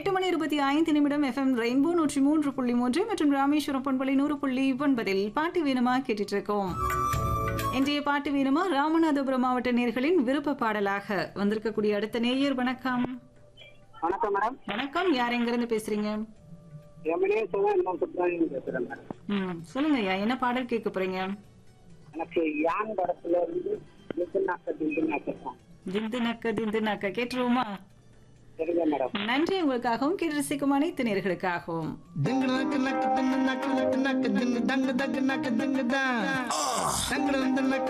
எட்டு மணி இருபத்தி ஐந்து நிமிடம் எஃப்எம் ரெயின்போ நூற்றி மூன்று புள்ளி மூன்று மற்றும் ராமேஸ்வரம் பண்பலை நூறு புள்ளி ஒன்பதில் பாட்டு வீணுமா கேட்டுட்டு இருக்கோம் இன்றைய பாட்டு வீணுமா ராமநாதபுரம் மாவட்ட நேர்களின் விருப்ப பாடலாக வந்திருக்கக்கூடிய அடுத்த நேயர் வணக்கம் வணக்கம் மேடம் வணக்கம் யார் எங்கிருந்து பேசுறீங்க எம்எல்ஏ இன்னும் சுப்ரமணியன் பேசுறேன் மேடம் ம் சொல்லுங்க ஐயா என்ன பாடல் கேட்க போறீங்க எனக்கு யான் படத்துல இருந்து திண்டுநாக்க திண்டுநாக்கம் திந்து நக்க திந்து நக்க கேட்டுருவோமா சரிங்க மேடம் நன்றி உங்களுக்காகவும் கேட்டு ரசிக்கும் அனைத்து நேர்களுக்காகவும் Ding nak nak ding nak nak nak ding dang dang nak ding da. Dang dang nak